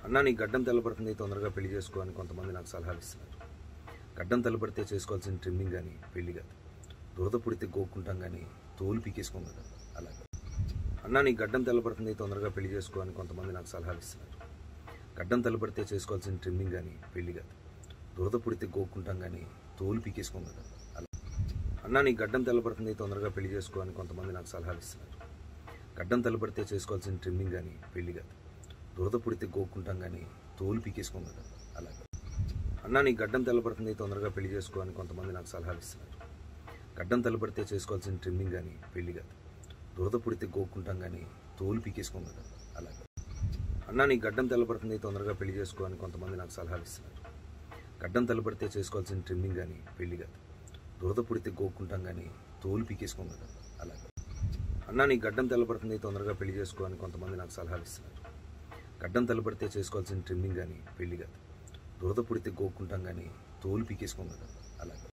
అన్నా నీ గడ్డం తెల్లబడుతుంది తొందరగా పెళ్లి చేసుకో అని కొంతమంది నాకు సలహాలు ఇస్తున్నారు గడ్డం తెల్లబడితే చేసుకోవాల్సిన ట్రిమ్మింగ్ కానీ పెళ్లి కాదు దురద పుడితే గోక్కుంటాం కానీ తోలు పీకేసుకోం కదా అలాగే అన్నా నీ గడ్డం తెల్లబడుతుంది తొందరగా పెళ్లి చేసుకో అని కొంతమంది నాకు సలహాలు ఇస్తున్నారు గడ్డం తెల్లబడితే చేసుకోవాల్సిన ట్రిమ్మింగ్ కానీ పెళ్లి కాదు దురద పుడితే గోక్కుంటాం కానీ తోలు పీకేసుకోం కదా అలా అన్నా నీ గడ్డం తెల్లబడుతుంది తొందరగా పెళ్లి చేసుకో అని కొంతమంది నాకు సలహాలు ఇస్తున్నారు గడ్డం తెల్లబడితే చేసుకోవాల్సిన ట్రిమ్మింగ్ కానీ పెళ్లి కాదు దురద పుడితే గోక్కుంటాం కానీ తోలు పీకేసుకోం కదా అలాగే అన్నా నీ గడ్డం తెల్లబడుతుంది తొందరగా పెళ్లి చేసుకో అని కొంతమంది నాకు సలహాలు ఇస్తున్నారు గడ్డం తెల్లబడితే చేసుకోవాల్సిన ట్రిమ్మింగ్ కానీ పెళ్లి కాదు దురద పుడితే గోక్కుంటాం కానీ తోలు పీకేసుకోం కదా అలాగే అన్నా నీ గడ్డం తెల్లబడుతుంది తొందరగా పెళ్లి చేసుకో అని కొంతమంది నాకు సలహాలు ఇస్తున్నారు గడ్డం తెల్లబడితే చేసుకోవాల్సిన ట్రిమ్మింగ్ కానీ పెళ్లి కాదు దురద పుడితే గోక్కుంటాం కానీ తోలు పీకేసుకోం కదా అలాగే అన్నా నీ గడ్డం తెల్లబడుతుంది తొందరగా పెళ్లి చేసుకో అని కొంతమంది నాకు సలహాలు ఇస్తున్నారు గడ్డం తెల్లబడితే చేసుకోవాల్సిన ట్రిమ్మింగ్ కానీ పెళ్లి కాదు దురద పుడితే గోక్కుంటాం కానీ తోలు పీకేసుకోం కదా అలాగే